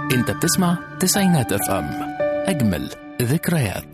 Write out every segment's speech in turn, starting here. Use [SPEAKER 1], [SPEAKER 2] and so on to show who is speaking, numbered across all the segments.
[SPEAKER 1] انت بتسمع تسعينات اف ام اجمل ذكريات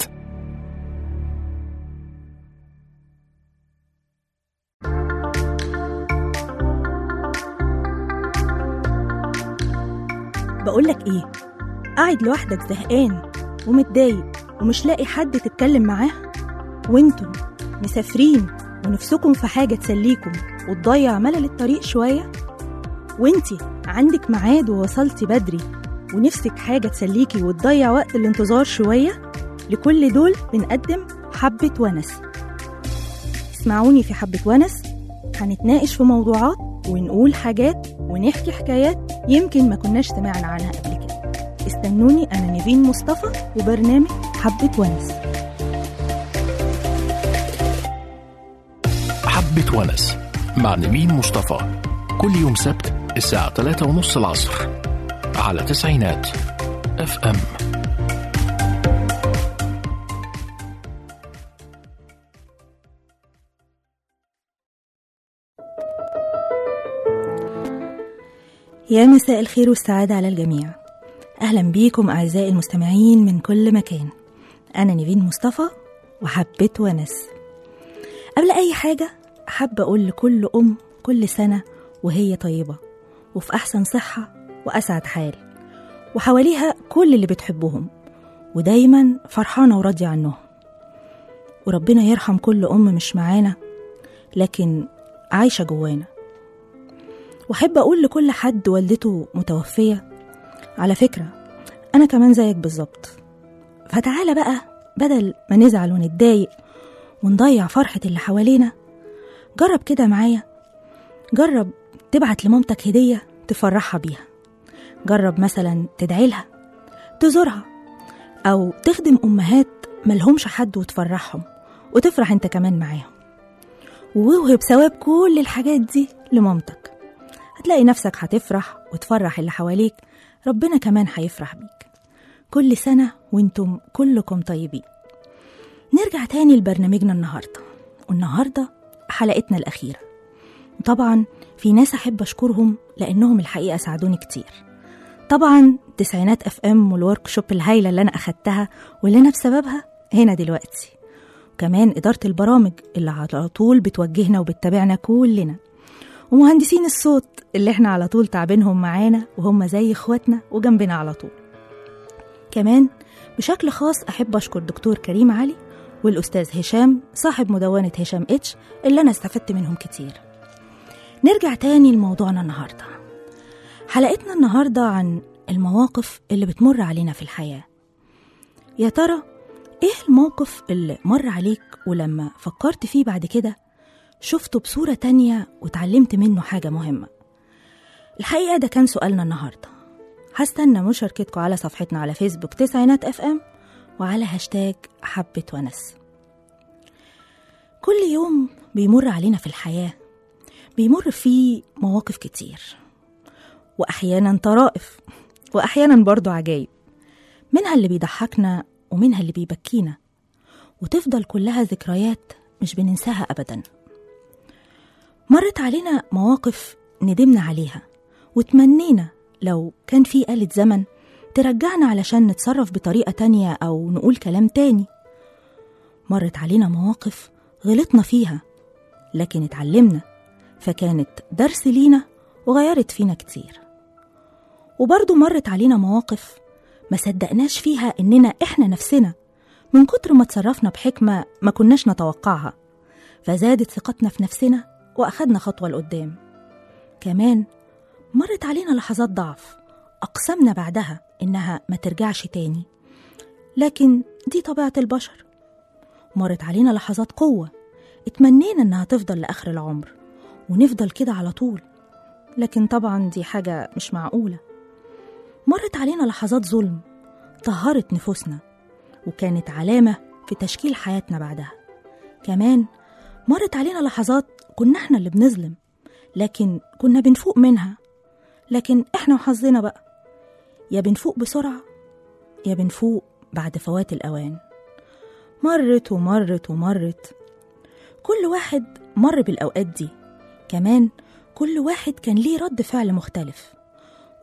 [SPEAKER 2] بقولك ايه قاعد لوحدك زهقان ومتضايق ومش لاقي حد تتكلم معاه وانتم مسافرين ونفسكم في حاجة تسليكم وتضيع ملل الطريق شوية وانتي عندك ميعاد ووصلتي بدري ونفسك حاجة تسليكي وتضيع وقت الانتظار شوية لكل دول بنقدم حبة ونس اسمعوني في حبة ونس هنتناقش في موضوعات ونقول حاجات ونحكي حكايات يمكن ما كناش سمعنا عنها قبل كده استنوني أنا نيفين مصطفى وبرنامج حبة ونس
[SPEAKER 1] حبة ونس مع نبيل مصطفى كل يوم سبت الساعة 3 ونص العصر على تسعينات اف ام
[SPEAKER 2] يا مساء الخير والسعادة على الجميع أهلا بيكم أعزائي المستمعين من كل مكان أنا نيفين مصطفى وحبيت ونس قبل أي حاجة حابة أقول لكل أم كل سنة وهي طيبة وفي أحسن صحة وأسعد حال وحواليها كل اللي بتحبهم ودايما فرحانة وراضية عنهم وربنا يرحم كل أم مش معانا لكن عايشة جوانا واحب اقول لكل حد والدته متوفيه على فكره انا كمان زيك بالظبط فتعالى بقى بدل ما نزعل ونتضايق ونضيع فرحه اللي حوالينا جرب كده معايا جرب تبعت لمامتك هديه تفرحها بيها جرب مثلا تدعي لها تزورها او تخدم امهات ملهمش حد وتفرحهم وتفرح انت كمان معاهم ووهب ثواب كل الحاجات دي لمامتك هتلاقي نفسك هتفرح وتفرح اللي حواليك ربنا كمان هيفرح بيك كل سنة وانتم كلكم طيبين نرجع تاني لبرنامجنا النهاردة والنهاردة حلقتنا الأخيرة وطبعا في ناس أحب أشكرهم لأنهم الحقيقة ساعدوني كتير طبعا تسعينات اف ام والورك شوب الهايلة اللي أنا أخدتها واللي أنا بسببها هنا دلوقتي وكمان إدارة البرامج اللي على طول بتوجهنا وبتتابعنا كلنا ومهندسين الصوت اللي احنا على طول تعبينهم معانا وهم زي اخواتنا وجنبنا على طول كمان بشكل خاص أحب أشكر دكتور كريم علي والأستاذ هشام صاحب مدونة هشام اتش اللي أنا استفدت منهم كتير نرجع تاني لموضوعنا النهاردة حلقتنا النهاردة عن المواقف اللي بتمر علينا في الحياة يا ترى ايه الموقف اللي مر عليك ولما فكرت فيه بعد كده شفته بصورة تانية وتعلمت منه حاجة مهمة الحقيقة ده كان سؤالنا النهاردة هستنى مشاركتكم على صفحتنا على فيسبوك تسعينات اف ام وعلى هاشتاج حبة ونس كل يوم بيمر علينا في الحياة بيمر فيه مواقف كتير وأحيانا طرائف وأحيانا برضو عجايب منها اللي بيضحكنا ومنها اللي بيبكينا وتفضل كلها ذكريات مش بننساها أبداً مرت علينا مواقف ندمنا عليها وتمنينا لو كان في آلة زمن ترجعنا علشان نتصرف بطريقة تانية أو نقول كلام تاني مرت علينا مواقف غلطنا فيها لكن اتعلمنا فكانت درس لينا وغيرت فينا كتير وبرضه مرت علينا مواقف ما صدقناش فيها إننا إحنا نفسنا من كتر ما تصرفنا بحكمة ما كناش نتوقعها فزادت ثقتنا في نفسنا وأخدنا خطوة لقدام كمان مرت علينا لحظات ضعف أقسمنا بعدها إنها ما ترجعش تاني لكن دي طبيعة البشر مرت علينا لحظات قوة اتمنينا إنها تفضل لآخر العمر ونفضل كده على طول لكن طبعا دي حاجة مش معقولة مرت علينا لحظات ظلم طهرت نفوسنا وكانت علامة في تشكيل حياتنا بعدها كمان مرت علينا لحظات كنا احنا اللي بنظلم لكن كنا بنفوق منها لكن احنا وحظنا بقى يا بنفوق بسرعة يا بنفوق بعد فوات الأوان مرت ومرت ومرت كل واحد مر بالأوقات دي كمان كل واحد كان ليه رد فعل مختلف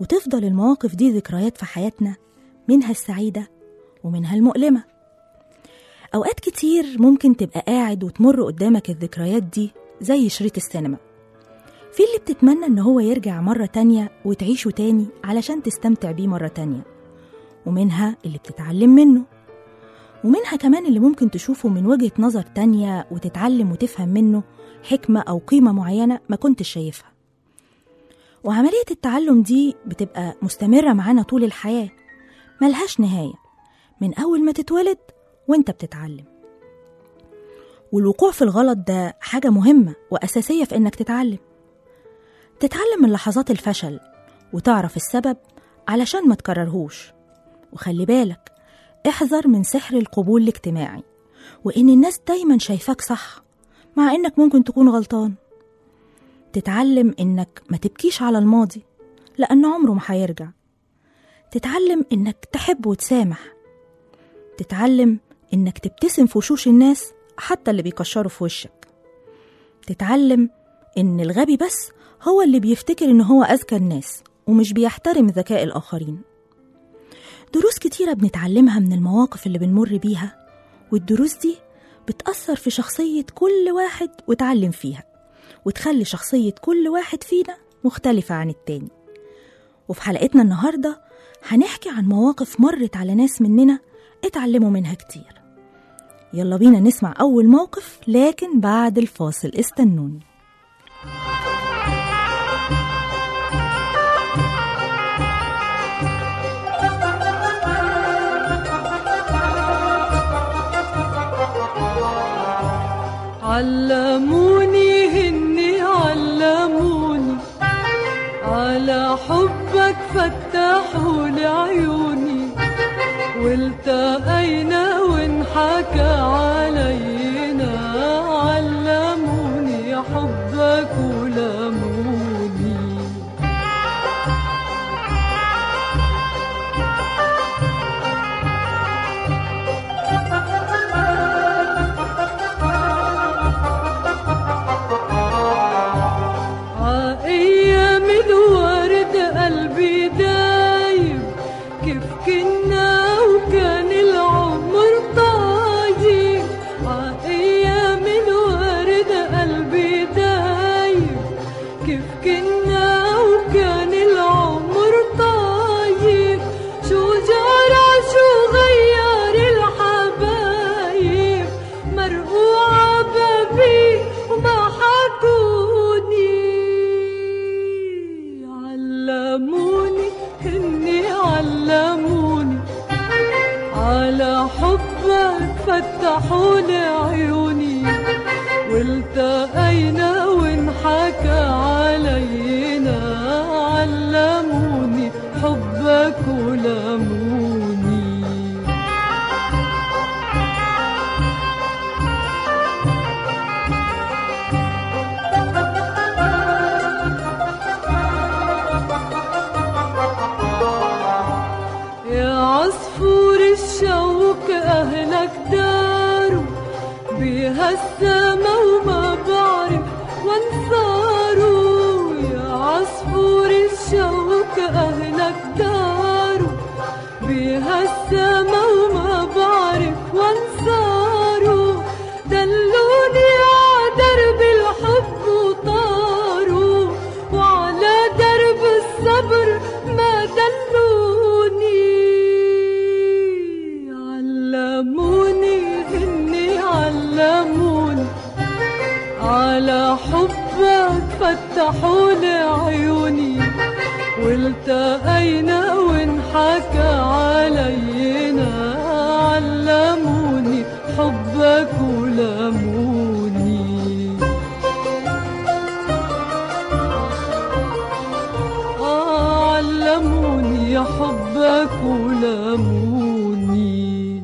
[SPEAKER 2] وتفضل المواقف دي ذكريات في حياتنا منها السعيدة ومنها المؤلمة أوقات كتير ممكن تبقى قاعد وتمر قدامك الذكريات دي زي شريط السينما في اللي بتتمنى إن هو يرجع مرة تانية وتعيشه تاني علشان تستمتع بيه مرة تانية ومنها اللي بتتعلم منه ومنها كمان اللي ممكن تشوفه من وجهة نظر تانية وتتعلم وتفهم منه حكمة أو قيمة معينة ما كنتش شايفها وعملية التعلم دي بتبقى مستمرة معانا طول الحياة ملهاش نهاية من أول ما تتولد وانت بتتعلم والوقوع في الغلط ده حاجة مهمة وأساسية في إنك تتعلم تتعلم من لحظات الفشل وتعرف السبب علشان ما تكررهوش وخلي بالك احذر من سحر القبول الاجتماعي وإن الناس دايما شايفاك صح مع إنك ممكن تكون غلطان تتعلم إنك ما تبكيش على الماضي لأن عمره ما هيرجع تتعلم إنك تحب وتسامح تتعلم إنك تبتسم في وشوش الناس حتى اللي بيكشروا في وشك تتعلم إن الغبي بس هو اللي بيفتكر إن هو أذكى الناس ومش بيحترم ذكاء الآخرين دروس كتيرة بنتعلمها من المواقف اللي بنمر بيها والدروس دي بتأثر في شخصية كل واحد وتعلم فيها وتخلي شخصية كل واحد فينا مختلفة عن التاني وفي حلقتنا النهاردة هنحكي عن مواقف مرت على ناس مننا اتعلموا منها كتير يلا بينا نسمع أول موقف لكن بعد الفاصل استنوني
[SPEAKER 3] علموني هني علموني على حبك فتحوا لي عيوني والتقينا وانحكى علينا علموني حبك ولموني عايام الورد قلبي دايب كيف كنا وكان العمر طايب عايام الورد قلبي دايب كيف كنا وكان العمر طايب شو جرى شو غير الحبايب مرقوعة بابي وما حكوني علموني هني علموني على حبك فتحوا لي عيوني والتقينا وانحكى علينا علموني حبك ولموني يا عصفور الشوك أهلك داروا بها السما وما بعرف وانصاروا يا عصفور الشوك أهلك داروا بها السما وما بعرف وانصاروا دلوني على درب الحب وطاروا وعلى درب الصبر ما دلوني علموني هني علموني على حبك فتحوا لي عيوني والتقينا وانحكى علينا علموني حبك ولموني آه علموني حبك ولموني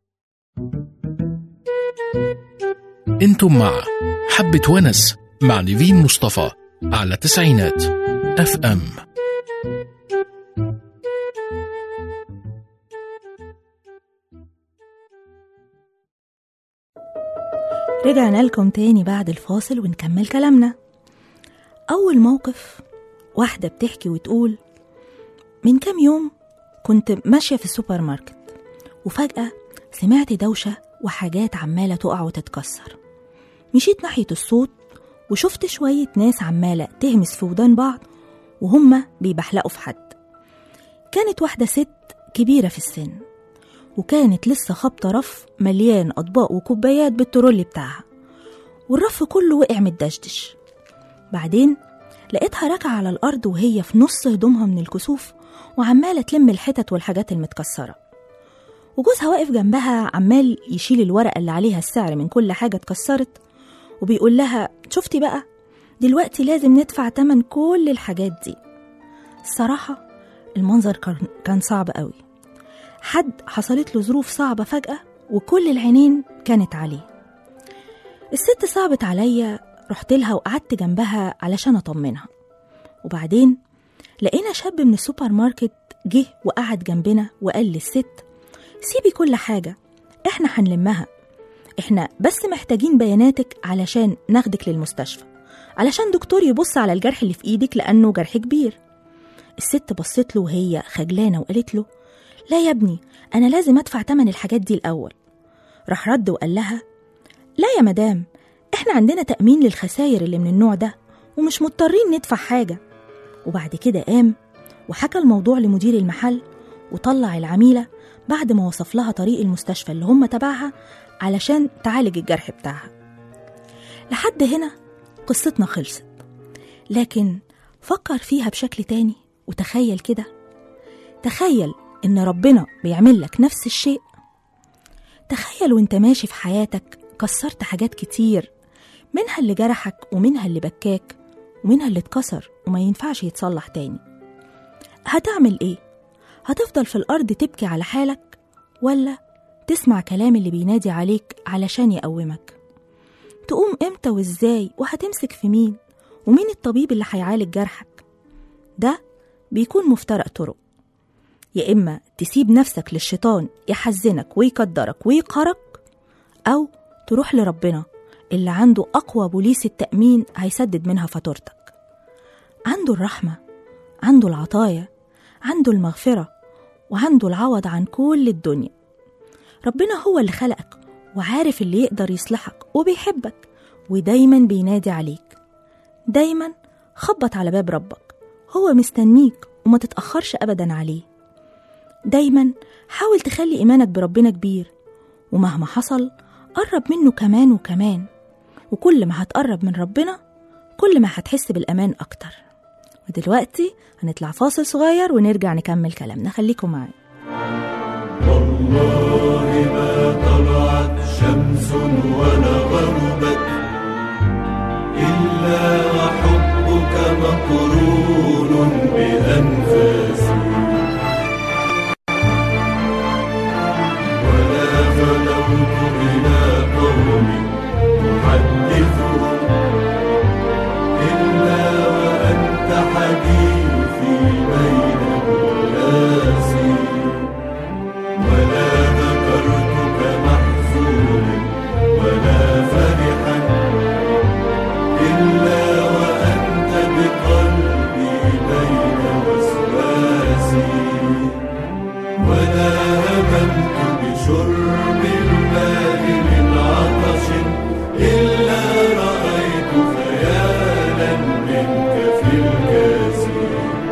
[SPEAKER 1] انتم مع حبة ونس مع نيفين مصطفى على تسعينات اف ام
[SPEAKER 2] رجعنا لكم تاني بعد الفاصل ونكمل كلامنا أول موقف واحدة بتحكي وتقول من كام يوم كنت ماشية في السوبر ماركت وفجأة سمعت دوشة وحاجات عمالة تقع وتتكسر مشيت ناحية الصوت وشفت شوية ناس عمالة تهمس في ودان بعض وهما بيبحلقوا في حد كانت واحدة ست كبيرة في السن وكانت لسه خابطة رف مليان أطباق وكوبايات بالترولي بتاعها والرف كله وقع متدشدش بعدين لقيتها راكعة على الأرض وهي في نص هدومها من الكسوف وعمالة تلم الحتت والحاجات المتكسرة وجوزها واقف جنبها عمال يشيل الورقة اللي عليها السعر من كل حاجة اتكسرت وبيقول لها شفتي بقى دلوقتي لازم ندفع تمن كل الحاجات دي الصراحة المنظر كان- كان صعب قوي حد حصلت له ظروف صعبة فجأة وكل العينين كانت عليه الست صعبت عليا رحت لها وقعدت جنبها علشان أطمنها وبعدين لقينا شاب من السوبر ماركت جه وقعد جنبنا وقال للست سيبي كل حاجة احنا هنلمها احنا بس محتاجين بياناتك علشان ناخدك للمستشفى علشان دكتور يبص على الجرح اللي في ايدك لانه جرح كبير الست بصت له وهي خجلانة وقالت له لا يا ابني انا لازم ادفع تمن الحاجات دي الاول راح رد وقال لها لا يا مدام احنا عندنا تأمين للخساير اللي من النوع ده ومش مضطرين ندفع حاجة وبعد كده قام وحكى الموضوع لمدير المحل وطلع العميلة بعد ما وصف لها طريق المستشفى اللي هم تبعها علشان تعالج الجرح بتاعها لحد هنا قصتنا خلصت لكن فكر فيها بشكل تاني وتخيل كده تخيل إن ربنا بيعمل لك نفس الشيء تخيل وانت ماشي في حياتك كسرت حاجات كتير منها اللي جرحك ومنها اللي بكاك ومنها اللي اتكسر وما ينفعش يتصلح تاني هتعمل ايه؟ هتفضل في الأرض تبكي على حالك ولا تسمع كلام اللي بينادي عليك علشان يقومك تقوم امتى وازاي وهتمسك في مين ومين الطبيب اللي هيعالج جرحك ده بيكون مفترق طرق يا إما تسيب نفسك للشيطان يحزنك ويقدرك ويقهرك أو تروح لربنا اللي عنده أقوى بوليس التأمين هيسدد منها فاتورتك عنده الرحمة عنده العطايا عنده المغفرة وعنده العوض عن كل الدنيا ربنا هو اللي خلقك وعارف اللي يقدر يصلحك وبيحبك ودايما بينادي عليك دايما خبط على باب ربك هو مستنيك وما تتأخرش أبدا عليه دايما حاول تخلي إيمانك بربنا كبير ومهما حصل قرب منه كمان وكمان وكل ما هتقرب من ربنا كل ما هتحس بالأمان أكتر ودلوقتي هنطلع فاصل صغير ونرجع نكمل كلامنا خليكم معايا
[SPEAKER 4] والله ما طلعت شمس ولا غربت إلا وحبك مقرون بأنفاسي ولا غدوت إلى قوم أحدثهم إلا وأنت حديثي بين الناس ولا ذكرتك محزونا ولا فرحا إلا وأنت بقلبي بين وسواسي ولا هممت بشرب الماء من عطش إلا رأيت خيالا منك في الكاسي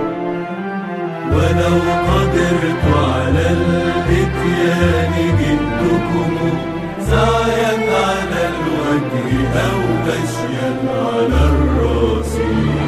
[SPEAKER 4] ولو قدرت على الاتيان جئتكم سعيا على الوجه او مشيا على الراس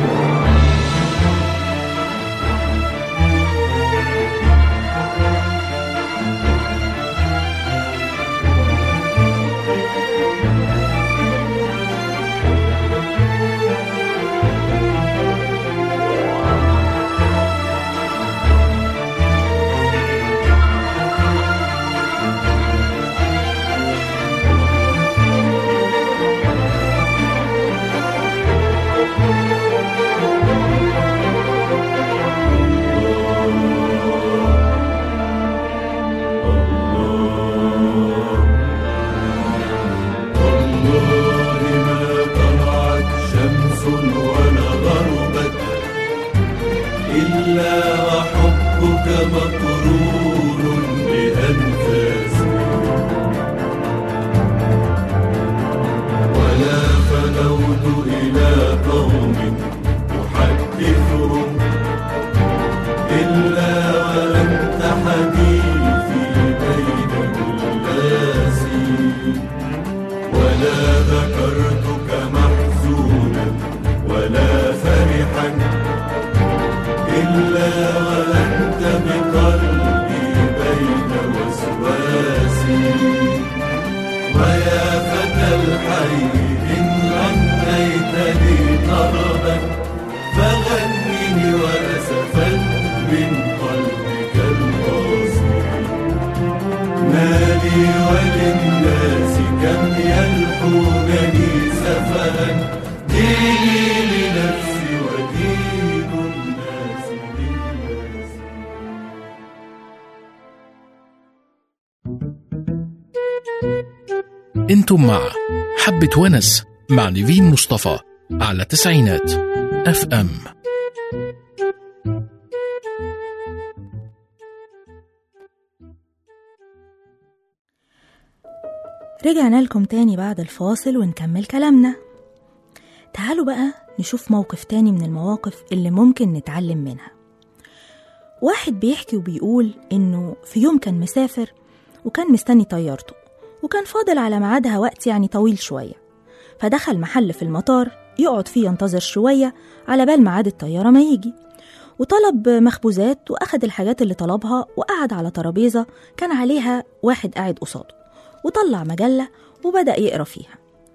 [SPEAKER 4] والله ما طلعت شمس ولا غربت إلا وحبك عنك إلا وأنت بقلبي بين وسواسي ويا فتى الحي إن غنيت لي طربا فغنني وأسفا من قلبك القاسي ما لي وللناس كم يلحونني سفها ديني لنفسي ودين الناس للناس
[SPEAKER 1] انتم مع حبة ونس مع نيفين مصطفى على تسعينات اف ام
[SPEAKER 2] رجعنا لكم تاني بعد الفاصل ونكمل كلامنا تعالوا بقى نشوف موقف تاني من المواقف اللي ممكن نتعلم منها واحد بيحكي وبيقول إنه في يوم كان مسافر وكان مستني طيارته وكان فاضل على ميعادها وقت يعني طويل شوية فدخل محل في المطار يقعد فيه ينتظر شوية على بال ميعاد الطيارة ما يجي وطلب مخبوزات وأخد الحاجات اللي طلبها وقعد على ترابيزة كان عليها واحد قاعد قصاده وطلع مجلة وبدأ يقرأ فيها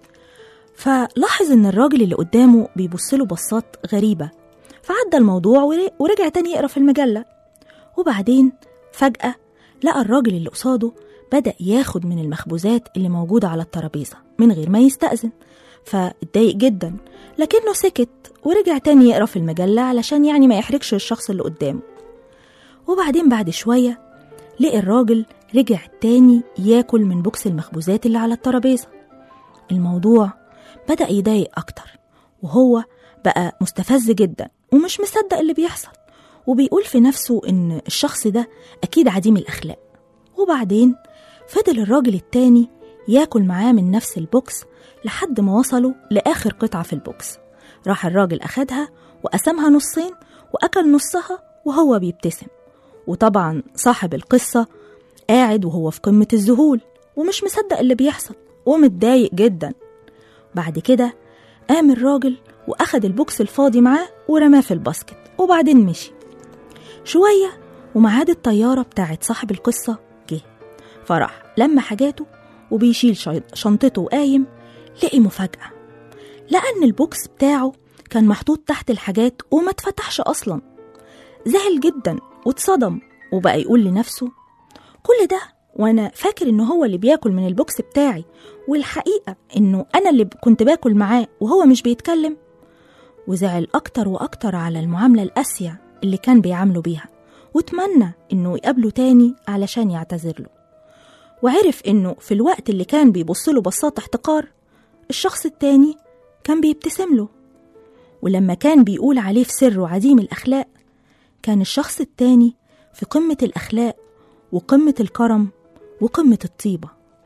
[SPEAKER 2] فلاحظ إن الراجل اللي قدامه بيبصله بصات غريبة فعدى الموضوع ور- ورجع تاني يقرأ في المجلة وبعدين فجأة لقى الراجل اللي قصاده بدأ ياخد من المخبوزات اللي موجودة على الترابيزة من غير ما يستأذن فاتضايق جدا لكنه سكت ورجع تاني يقرأ في المجلة علشان يعني ما يحرجش الشخص اللي قدامه وبعدين بعد شوية لقي الراجل رجع تاني ياكل من بوكس المخبوزات اللي على الترابيزة الموضوع بدأ يضايق أكتر وهو بقى مستفز جدا ومش مصدق اللي بيحصل وبيقول في نفسه إن الشخص ده أكيد عديم الأخلاق وبعدين فضل الراجل التاني ياكل معاه من نفس البوكس لحد ما وصلوا لآخر قطعة في البوكس راح الراجل أخدها وقسمها نصين وأكل نصها وهو بيبتسم وطبعا صاحب القصة قاعد وهو في قمة الذهول ومش مصدق اللي بيحصل ومتضايق جدا بعد كده قام الراجل وأخد البوكس الفاضي معاه ورماه في الباسكت وبعدين مشي شوية وميعاد الطيارة بتاعت صاحب القصة جه فراح لما حاجاته وبيشيل شي- شنطته وقايم لقي مفاجأة لقى إن البوكس بتاعه كان محطوط تحت الحاجات وما اتفتحش أصلا زعل جدا واتصدم وبقى يقول لنفسه كل ده وانا فاكر ان هو اللي بياكل من البوكس بتاعي والحقيقة انه انا اللي ب- كنت باكل معاه وهو مش بيتكلم وزعل اكتر واكتر على المعاملة القاسية اللي كان بيعامله بيها واتمنى انه يقابله تاني علشان يعتذر له وعرف انه في الوقت اللي كان بيبصله بصات احتقار الشخص التاني كان بيبتسم له ولما كان بيقول عليه في سره عديم الأخلاق كان الشخص التاني في قمة الأخلاق وقمة الكرم وقمة الطيبة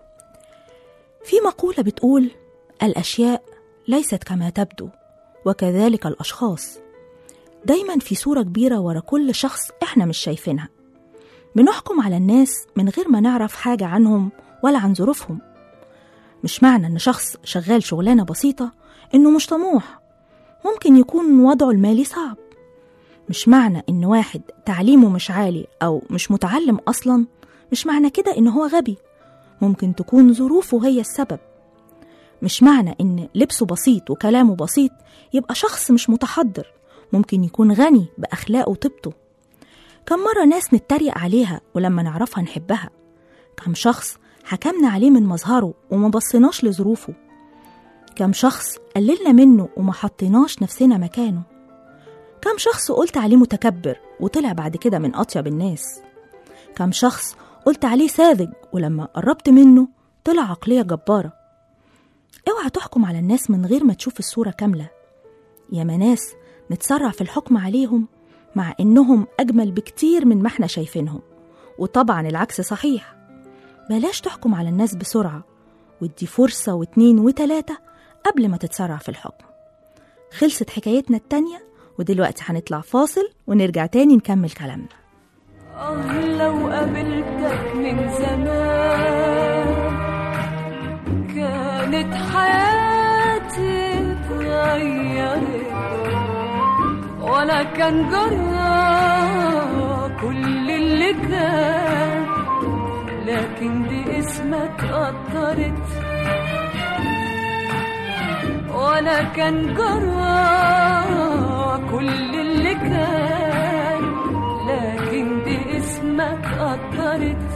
[SPEAKER 2] في مقولة بتقول الأشياء ليست كما تبدو وكذلك الأشخاص دايما في صورة كبيرة ورا كل شخص إحنا مش شايفينها بنحكم على الناس من غير ما نعرف حاجة عنهم ولا عن ظروفهم مش معنى إن شخص شغال شغلانة بسيطة إنه مش طموح ممكن يكون وضعه المالي صعب مش معنى إن واحد تعليمه مش عالي أو مش متعلم أصلا مش معنى كده إن هو غبي ممكن تكون ظروفه هي السبب مش معنى إن لبسه بسيط وكلامه بسيط يبقى شخص مش متحضر ممكن يكون غني بأخلاقه وطيبته كم مرة ناس نتريق عليها ولما نعرفها نحبها كم شخص حكمنا عليه من مظهره وما بصيناش لظروفه كم شخص قللنا منه وما حطيناش نفسنا مكانه كم شخص قلت عليه متكبر وطلع بعد كده من أطيب الناس كم شخص قلت عليه ساذج ولما قربت منه طلع عقلية جبارة اوعى تحكم على الناس من غير ما تشوف الصورة كاملة ياما ناس نتسرع في الحكم عليهم مع إنهم أجمل بكتير من ما احنا شايفينهم وطبعا العكس صحيح بلاش تحكم على الناس بسرعة وادي فرصة واتنين وتلاتة قبل ما تتسرع في الحكم خلصت حكايتنا التانية ودلوقتي هنطلع فاصل ونرجع تاني نكمل كلامنا
[SPEAKER 3] آه لو قابلتك من زمان كانت حياتي اتغيرت ولا كان جرى كل اللي كان لكن دي اسمك قطرت ولا كان جرى كل اللي كان لكن دي اسمك قطرت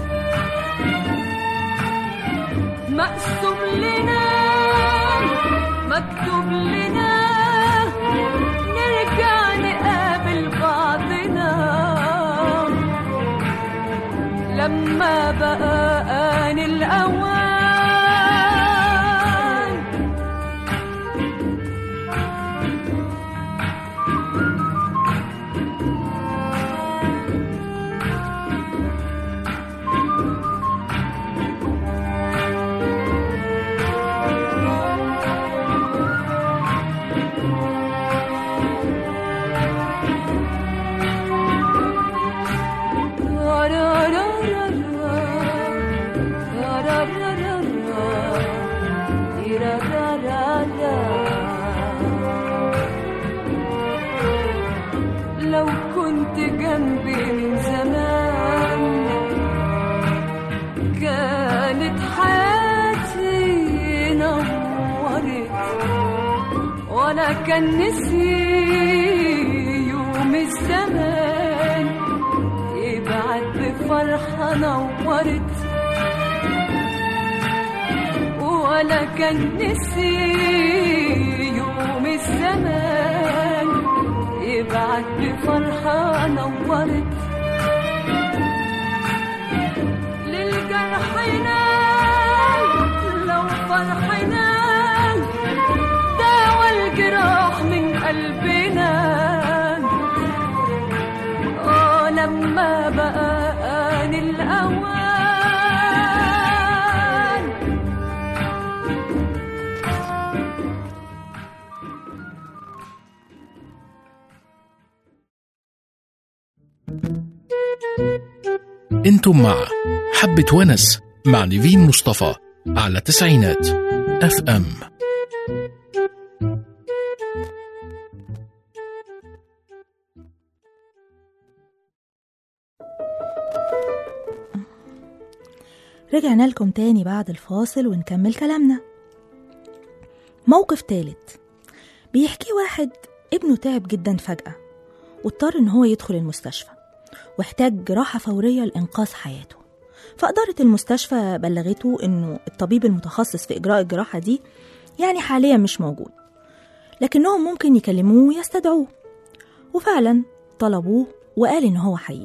[SPEAKER 3] مقسوم لنا مكتوب لنا نرجع نقابل بعضنا لما بقى آن الأوان لو كنت جنبي من زمان كانت حياتي نورت ولا كان نسي يوم الزمان يبعت بفرحة نورت ولا كان نسي يوم الزمان يبعت بفرحة نورت للجرحنا لو فرحنا داوى الجراح من قلبنا آه لما بقى آن الأوان
[SPEAKER 1] انتم مع حبة ونس مع نيفين مصطفى على تسعينات اف ام
[SPEAKER 2] رجعنا لكم تاني بعد الفاصل ونكمل كلامنا موقف تالت بيحكي واحد ابنه تعب جدا فجأة واضطر ان هو يدخل المستشفى واحتاج جراحة فورية لإنقاذ حياته فإدارة المستشفى بلغته إنه الطبيب المتخصص في إجراء الجراحة دي يعني حاليا مش موجود لكنهم ممكن يكلموه ويستدعوه وفعلا طلبوه وقال إن هو هيجي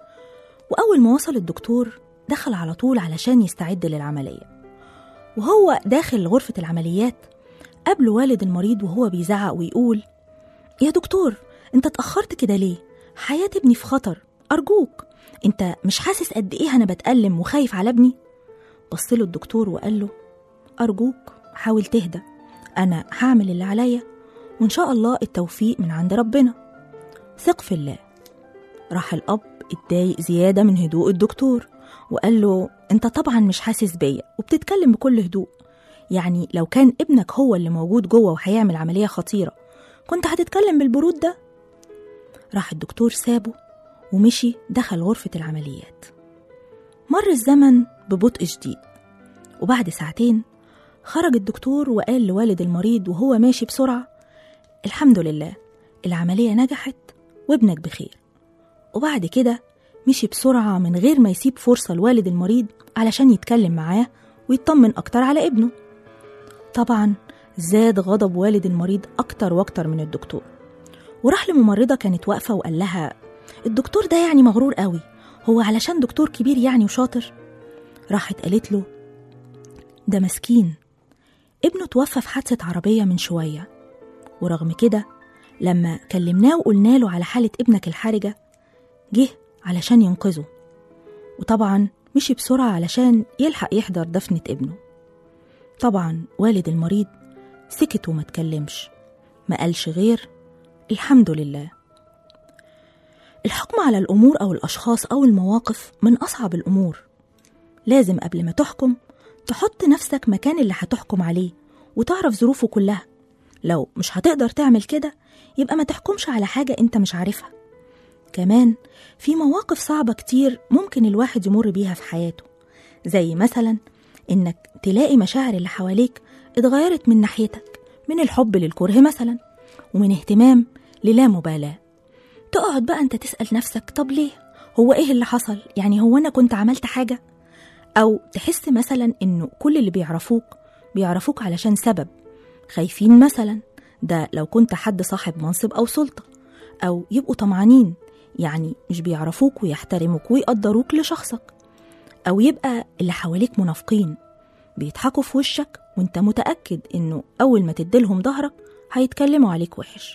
[SPEAKER 2] وأول ما وصل الدكتور دخل على طول علشان يستعد للعملية وهو داخل غرفة العمليات قابل والد المريض وهو بيزعق ويقول يا دكتور انت اتأخرت كده ليه؟ حياة ابني في خطر أرجوك انت مش حاسس قد ايه انا بتألم وخايف على ابني؟ بصله الدكتور وقال له أرجوك حاول تهدى أنا هعمل اللي عليا وإن شاء الله التوفيق من عند ربنا ثق في الله راح الأب اتضايق زيادة من هدوء الدكتور وقال له انت طبعا مش حاسس بيا وبتتكلم بكل هدوء يعني لو كان ابنك هو اللي موجود جوه وهيعمل عملية خطيرة كنت هتتكلم بالبرود ده راح الدكتور سابه ومشي دخل غرفة العمليات مر الزمن ببطء شديد وبعد ساعتين خرج الدكتور وقال لوالد المريض وهو ماشي بسرعة الحمد لله العملية نجحت وابنك بخير وبعد كده مشي بسرعة من غير ما يسيب فرصة لوالد المريض علشان يتكلم معاه ويطمن أكتر على ابنه طبعا زاد غضب والد المريض أكتر وأكتر من الدكتور وراح لممرضة كانت واقفة وقال لها الدكتور ده يعني مغرور قوي هو علشان دكتور كبير يعني وشاطر راحت قالت له ده مسكين ابنه توفى في حادثة عربية من شوية ورغم كده لما كلمناه وقلنا له على حالة ابنك الحرجة جه علشان ينقذه وطبعا مشي بسرعة علشان يلحق يحضر دفنة ابنه طبعا والد المريض سكت وما تكلمش ما قالش غير الحمد لله الحكم على الأمور أو الأشخاص أو المواقف من أصعب الأمور لازم قبل ما تحكم تحط نفسك مكان اللي هتحكم عليه وتعرف ظروفه كلها لو مش هتقدر تعمل كده يبقى ما تحكمش على حاجة انت مش عارفها كمان في مواقف صعبة كتير ممكن الواحد يمر بيها في حياته زي مثلا انك تلاقي مشاعر اللي حواليك اتغيرت من ناحيتك من الحب للكره مثلا ومن اهتمام للا مبالاة تقعد بقى انت تسأل نفسك طب ليه هو ايه اللي حصل يعني هو انا كنت عملت حاجة او تحس مثلا انه كل اللي بيعرفوك بيعرفوك علشان سبب خايفين مثلا ده لو كنت حد صاحب منصب او سلطة او يبقوا طمعانين يعني مش بيعرفوك ويحترموك ويقدروك لشخصك أو يبقى اللي حواليك منافقين بيضحكوا في وشك وانت متأكد انه أول ما تديلهم ظهرك هيتكلموا عليك وحش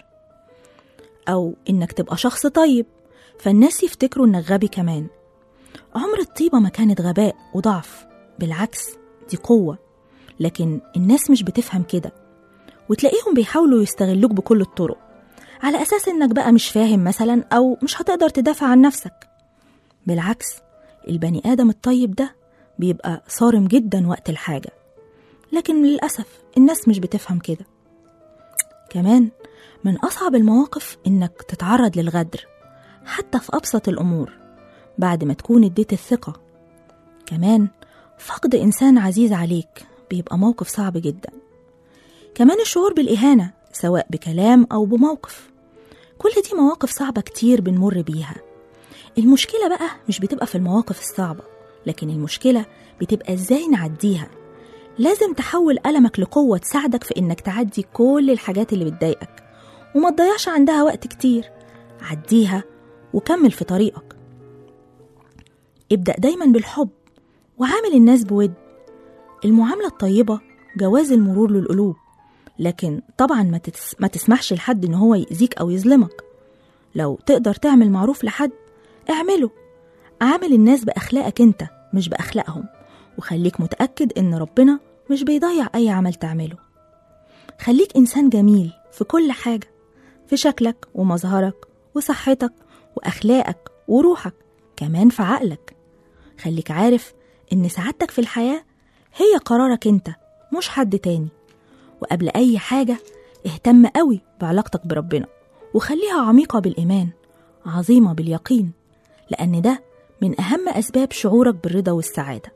[SPEAKER 2] أو إنك تبقى شخص طيب فالناس يفتكروا إنك غبي كمان عمر الطيبة ما كانت غباء وضعف بالعكس دي قوة لكن الناس مش بتفهم كده وتلاقيهم بيحاولوا يستغلوك بكل الطرق على أساس إنك بقى مش فاهم مثلا أو مش هتقدر تدافع عن نفسك بالعكس البني آدم الطيب ده بيبقى صارم جدا وقت الحاجة لكن للأسف الناس مش بتفهم كده كمان من أصعب المواقف إنك تتعرض للغدر حتى في أبسط الأمور بعد ما تكون اديت الثقة كمان فقد إنسان عزيز عليك بيبقى موقف صعب جدا كمان الشعور بالإهانة سواء بكلام أو بموقف كل دي مواقف صعبة كتير بنمر بيها المشكلة بقى مش بتبقى في المواقف الصعبة لكن المشكلة بتبقى ازاي نعديها لازم تحول ألمك لقوة تساعدك في إنك تعدي كل الحاجات اللي بتضايقك وما تضيعش عندها وقت كتير عديها وكمل في طريقك ابدأ دايما بالحب وعامل الناس بود المعاملة الطيبة جواز المرور للقلوب لكن طبعا ما, تتس... ما تسمحش لحد إن هو يأذيك أو يظلمك لو تقدر تعمل معروف لحد اعمله عامل الناس بأخلاقك انت مش بأخلاقهم وخليك متأكد إن ربنا مش بيضيع أي عمل تعمله خليك إنسان جميل في كل حاجة في شكلك ومظهرك وصحتك وأخلاقك وروحك كمان في عقلك خليك عارف إن سعادتك في الحياة هي قرارك انت مش حد تاني وقبل أي حاجة اهتم قوي بعلاقتك بربنا وخليها عميقة بالإيمان عظيمة باليقين لأن ده من أهم أسباب شعورك بالرضا والسعادة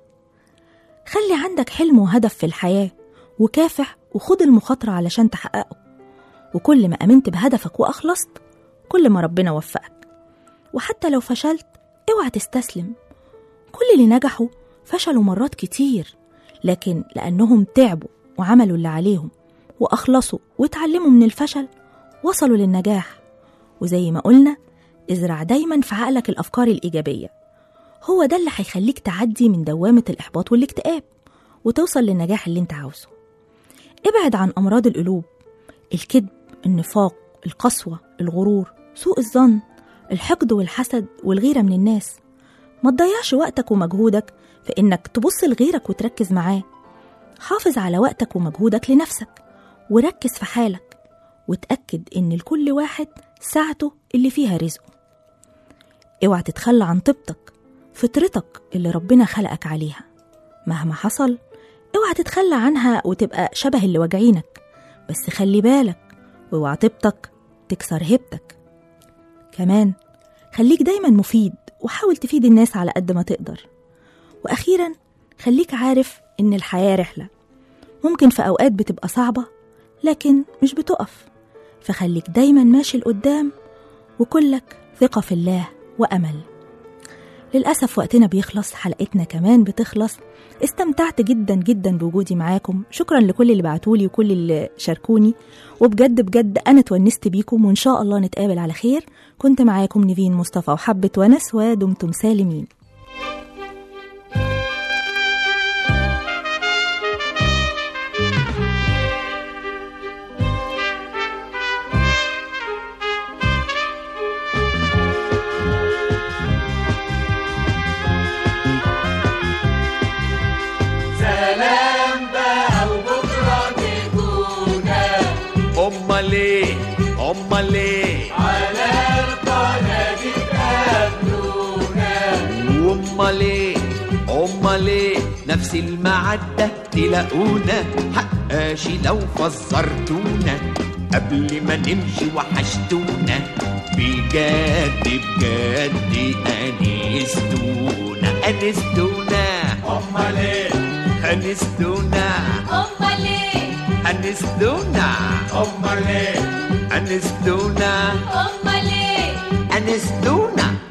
[SPEAKER 2] خلي عندك حلم وهدف في الحياة وكافح وخد المخاطرة علشان تحققه وكل ما أمنت بهدفك وأخلصت كل ما ربنا وفقك وحتى لو فشلت اوعى تستسلم كل اللي نجحوا فشلوا مرات كتير لكن لأنهم تعبوا وعملوا اللي عليهم وأخلصوا واتعلموا من الفشل وصلوا للنجاح وزي ما قلنا ازرع دايما في عقلك الأفكار الإيجابية هو ده اللي هيخليك تعدي من دوامة الإحباط والاكتئاب وتوصل للنجاح اللي انت عاوزه ابعد عن أمراض القلوب الكذب النفاق القسوة الغرور سوء الظن الحقد والحسد والغيرة من الناس ما تضيعش وقتك ومجهودك في إنك تبص لغيرك وتركز معاه حافظ على وقتك ومجهودك لنفسك وركز في حالك وتأكد إن لكل واحد ساعته اللي فيها رزقه اوعى تتخلى عن طيبتك فطرتك اللي ربنا خلقك عليها مهما حصل اوعى تتخلى عنها وتبقى شبه اللي واجعينك بس خلي بالك واوعى طيبتك تكسر هيبتك كمان خليك دايما مفيد وحاول تفيد الناس على قد ما تقدر وأخيرا خليك عارف إن الحياة رحلة ممكن في أوقات بتبقى صعبة لكن مش بتقف فخليك دايما ماشي لقدام وكلك ثقة في الله وأمل للأسف وقتنا بيخلص حلقتنا كمان بتخلص استمتعت جدا جدا بوجودي معاكم شكرا لكل اللي بعتولي وكل اللي شاركوني وبجد بجد أنا اتونست بيكم وإن شاء الله نتقابل على خير كنت معاكم نيفين مصطفى وحبة ونس ودمتم سالمين
[SPEAKER 4] سلام بقى وبكرة تكونا
[SPEAKER 5] امال ايه امال ايه
[SPEAKER 4] على القناة تقابلونا
[SPEAKER 5] امال ايه امال ايه نفس المعدة تلاقونا حق بقاش لو فزرتونا قبل ما نمشي وحشتونا بجد بجد أنستونا أنستونا
[SPEAKER 4] امال ايه
[SPEAKER 5] أنستونا
[SPEAKER 3] امال ايه
[SPEAKER 5] أنستونا
[SPEAKER 4] امال ايه
[SPEAKER 5] أنستونا
[SPEAKER 3] امال ايه
[SPEAKER 5] أنستونا